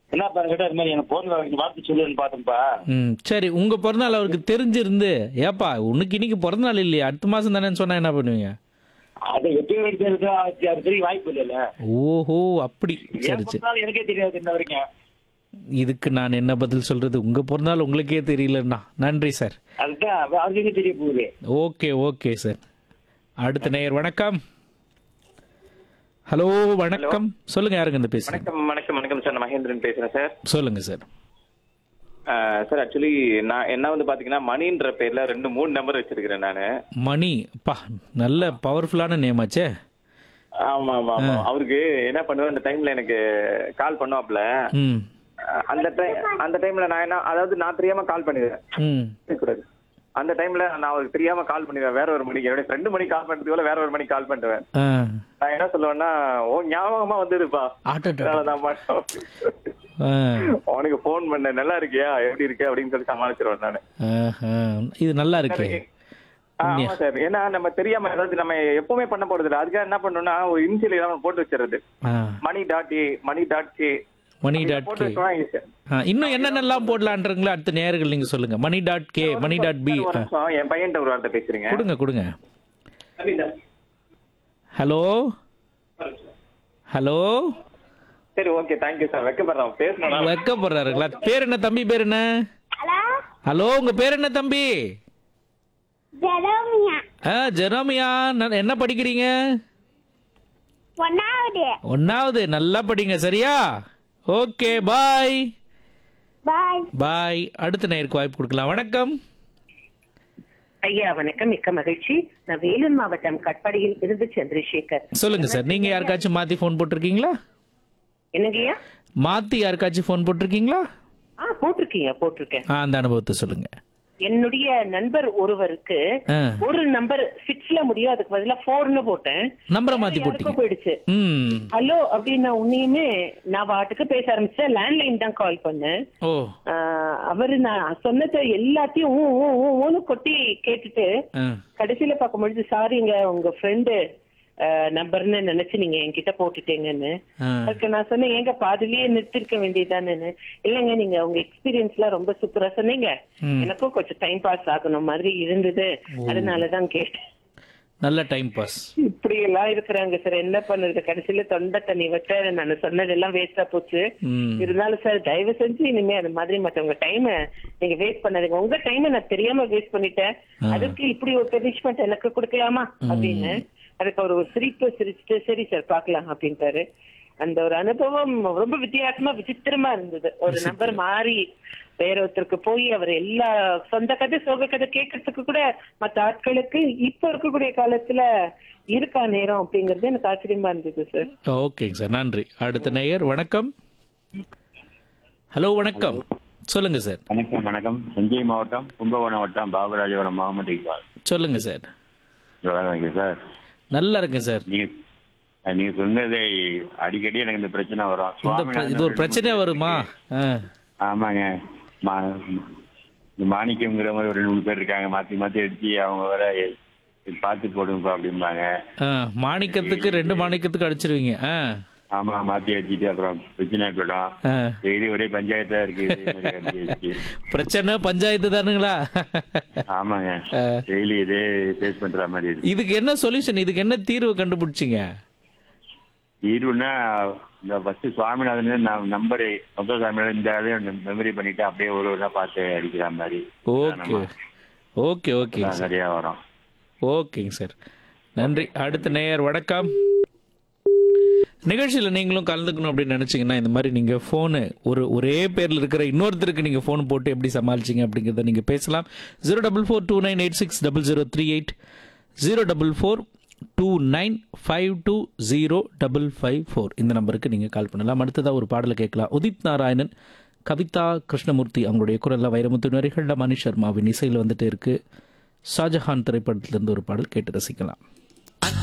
என்ன பாருங்க இது மாதிரி எனக்கு போன் வாழ்த்து சொல்லுன்னு பார்த்தேன்ப்பா ம் சரி உங்க பிறந்தநாள் அவருக்கு தெரிஞ்சிருந்து ஏப்பா உனக்கு இன்னைக்கு பிறந்தநாள் இல்லையா அடுத்த மாசம் தானேன்னு சொன்னா என்ன பண்ணுவீங்க அது எப்பயும் எடுக்கிறது அது தெரிய வாய்ப்பு இல்லைல்ல ஓஹோ அப்படி என் சரி சரி பிறந்தநாள் எனக்கே தெரியாது இன்ன வரைக்கும் இதுக்கு நான் என்ன பதில் சொல்றது உங்க பிறந்தநாள் உங்களுக்கே தெரியலன்னா நன்றி சார் அதுதான் அவ- அவருக்கு தெரிய போகுது ஓகே ஓகே சார் அடுத்த நேயர் வணக்கம் ஹலோ வணக்கம் சொல்லுங்க யாருங்க இந்த பேசுறீங்க வணக்கம் வணக்கம் வணக்கம் சார் நான் மகேந்திரன் பேசுறேன் சார் சொல்லுங்க சார் அஹ், சார் ஆக்சுவலி நான் என்ன வந்து பாத்தீங்கன்னா மணின்ற பேர்ல ரெண்டு மூணு நம்பர் வச்சிருக்கிறேன் நானு மணி அப்பா நல்ல பவர்ஃபுல்லான நேம் ஆச்சே ஆமா ஆமா ஆமா அவருக்கு என்ன பண்ணுவேன் அந்த டைம்ல எனக்கு கால் பண்ணுவாப்ல ம் அஹ், அந்த டைம் அந்த டைம்ல நான் என்ன அதாவது நான் தெரியாம கால் பண்ணிடுவேன் ம் கூடாது அந்த டைம்ல நான் அவருக்கு தெரியாம கால் பண்ணிடுவேன் வேற ஒரு மணிக்கு என்னுடைய ரெண்டு மணிக்கு கால் பண்றதுக்குள்ள வேற ஒரு மணிக்கு கால் பண்ணிடுவேன் ஆ நான் என்ன சொல்லுவேன்னா ஓ ஞாபகமா வந்துருப்பா ஆட்டோ அதனாலதான் மாட்டோம் ஆ அவனுக்கு போன் பண்ண நல்லா இருக்கியா எப்படி இருக்க அப்படின்னு சொல்லி சமாளிச்சிருவேன் நானு ஆஹா. இது நல்லா இருக்கு ஆ, ஆமா சார் ஏன்னா நம்ம தெரியாம அதாவது நம்ம எப்பவுமே பண்ண போறது இல்ல அதுக்காக என்ன பண்ணணும்னா ஒரு இனிஷியல் ஏதாவது போட்டு வச்சிருது ஆ Mani dot A Mani dot K Mani dot போட்டு கே வச்சோம்னா easy. ஆ, இன்னும் என்னென்னலாம் போடலான்றீங்களா அடுத்த நேயர்கள் நீங்க சொல்லுங்க Mani dot K Mani dot P ஒரு நிமிஷம், என் பையன்ட்ட ஒரு வார்த்தை பேசுறீங்க கொடுங்க கொடுங்க ஹலோ ஹலோ சரி ஓகே தேங்க்யூ சார் வைக்கப்படுறோம் பேசணும் வைக்கப்படுறாருங்களா பேர் என்ன தம்பி பேர் என்ன ஹலோ ஹலோ உங்க பேர் என்ன தம்பி ஜெரோமியா ஆ ஜெரோமியா ந- என்ன படிக்கிறீங்க ஒன்னாவது ஒன்னாவது நல்லா படிங்க சரியா ஓகே பாய் பாய் பாய் அடுத்த நேருக்கு வாய்ப்பு கொடுக்கலாம் வணக்கம் ஐயா வணக்கம் மிக்க மகிழ்ச்சி நான் வேலூர் மாவட்டம் கட்பாடியில் இருந்து சந்திரசேகர் சொல்லுங்க சார் நீங்க யாருக்காச்சும் மாத்தி ஃபோன் போட்டிருக்கீங்களா என்னங்கய்யா மாத்தி யாருக்காச்சும் ஃபோன் போட்டிருக்கீங்களா ஆ போட்டிருக்கீங்க போட்டிருக்கேன் ஆ அந்த அனுபவத்தை சொல்லுங்க என்னுடைய நண்பர் ஒருவருக்கு ஆ. ஒரு நம்பர் சிக்ஸ்ல முடியும் அதுக்கு பதிலா போர்னு போட்டேன் நம்பரை மாத்தி யாருக்கோ போட்டீங்க போயிடுச்சு ம் ஹலோ அப்படின்னா உன்னையுமே நான் பாட்டுக்கு பேச ஆரம்பிச்சேன் லேண்ட்லைன் தான் கால் பண்ணேன் ஓ ஆ, அவரு நான் சொன்னதை எல்லாத்தையும் ஊ, ஊ, ஊ, ஊன்னு கொட்டி கேட்டுட்டு ஆ கடைசியில பார்க்கும்பொழுது சாரிங்க உங்க ஃப்ரெண்டு நம்பர்னு நினைச்சு நீங்க என்கிட்ட போட்டுட்டீங்கன்னு ஆ. அதுக்கு நான் சொன்னேன் ஏங்க பாதிலேயே நிறுத்திருக்க வேண்டியதானேன்னு இல்லைங்க நீங்க உங்க எக்ஸ்பீரியன்ஸ் எல்லாம் ரொம்ப சூப்பரா சொன்னீங்க எனக்கும் கொஞ்சம் டைம் பாஸ் ஆகணும் மாதிரி இருந்தது அதனாலதான் கேட்டேன் நல்ல டைம் பாஸ் இப்படி எல்லாம் இருக்கிறாங்க சார் என்ன பண்ணுறது கடைசியில தொண்டை தண்ணி வச்ச நான் சொன்னதெல்லாம் வேஸ்டா போச்சு ம். இருந்தாலும் சார் தயவு செஞ்சு இனிமே அந்த மாதிரி மத்தவங்க டைம் நீங்க வேஸ்ட் பண்ணாதீங்க உங்க டைம் நான் தெரியாம வேஸ்ட் பண்ணிட்டேன் அதுக்கு இப்படி ஒரு பனிஷ்மெண்ட் எனக்கு கொடுக்கலாமா அப்படின்னு அதுக்கு அவர் ஒரு சிரிப்பு சிரிச்சுட்டு சரி சார் பார்க்கலாம் அப்படின்ட்டாரு அந்த ஒரு அனுபவம் ரொம்ப வித்தியாசமா விசித்திரமா இருந்தது ஒரு நம்பர் மாறி வேற ஒருத்தருக்கு போய் அவர் எல்லா சொந்த கதை சோக கதை கேட்கறதுக்கு கூட மத்த ஆட்களுக்கு இப்ப இருக்கக்கூடிய காலத்துல இருக்கா நேரம் அப்படிங்கறது எனக்கு ஆச்சரியமா இருந்தது சார் ஓகேங்க சார் நன்றி அடுத்த நேயர் வணக்கம் ஹலோ வணக்கம் சொல்லுங்க சார் வணக்கம் வணக்கம் தஞ்சை மாவட்டம் கும்பகோணம் வட்டம் பாபராஜபுரம் முகமது இக்பால் சொல்லுங்க சார் வணக்கம் சார் நல்லா இருக்கேன் சார் நீங்க நீங்க சொன்னதை அடிக்கடி எனக்கு இந்த பிரச்சனை வரும் இந்த பிர- இது ஒரு பிரச்சனையா வருமா ஆ ஆமாங்க மா- இந்த மாணிக்கம்ங்கிற மாதிரி ஒரு ரெண்டு மூணு பேர் இருக்காங்க மாத்தி மாத்தி அடிச்சு அவங்க வர பார்த்து போடுங்கப்பா அப்படிம்பாங்க ஆ மாணிக்கத்துக்கு ரெண்டு மாணிக்கத்துக்கு அடிச்சிருவீங்க ஆ ஆமா மாத்தி அடிச்சுட்டு அப்புறம் பிரச்சனை போயிடும் ஆ. டெய்லி ஒரே பஞ்சாயத்தா இருக்கு இதே மாதிரி அடிச்சு அடிச்சு. பிரச்சனை பஞ்சாயத்து தானுங்களா ஆமாங்க டெய்லி இதே ஃபேஸ் பண்ற மாதிரி இருக்கு இதுக்கு என்ன சொல்யூஷன் இதுக்கு என்ன தீர்வு கண்டுபிடிச்சிங்க தீர்வுனா இந்த ஃபர்ஸ்ட் சுவாமிநாதன் நான் நம்பர் மொத்த சுவாமிநாதன் இந்த இதையும் மெமரி பண்ணிட்டு அப்படியே ஒரு ஒரு பார்த்து அடிக்கிற மாதிரி ஓகே ஓகே ஓகேங்க அதான் சார் சரியா வரும் ஓகேங்க சார் நன்றி அடுத்த நேயர் வணக்கம் நிகழ்ச்சியில் நீங்களும் கலந்துக்கணும் அப்படின்னு நினச்சிங்கன்னா இந்த மாதிரி நீங்கள் ஃபோனு ஒரு ஒரே பேரில் இருக்கிற இன்னொருத்தருக்கு நீங்கள் ஃபோன் போட்டு எப்படி சமாளிச்சிங்க அப்படிங்கிறத நீங்கள் பேசலாம் zero double four two nine eight six double zero three eight zero double four two nine five two zero double five four இந்த நம்பருக்கு நீங்கள் கால் பண்ணலாம் அடுத்ததாக ஒரு பாடலை கேட்கலாம் உதித் நாராயணன் கவிதா கிருஷ்ணமூர்த்தி அவங்களுடைய குரலில் வைரமுத்து நரிகளில் மணி சர்மாவின் இசையில் வந்துட்டு இருக்கு ஷாஜஹான் திரைப்படத்திலிருந்து ஒரு பாடல் கேட்டு ரசிக்கலாம்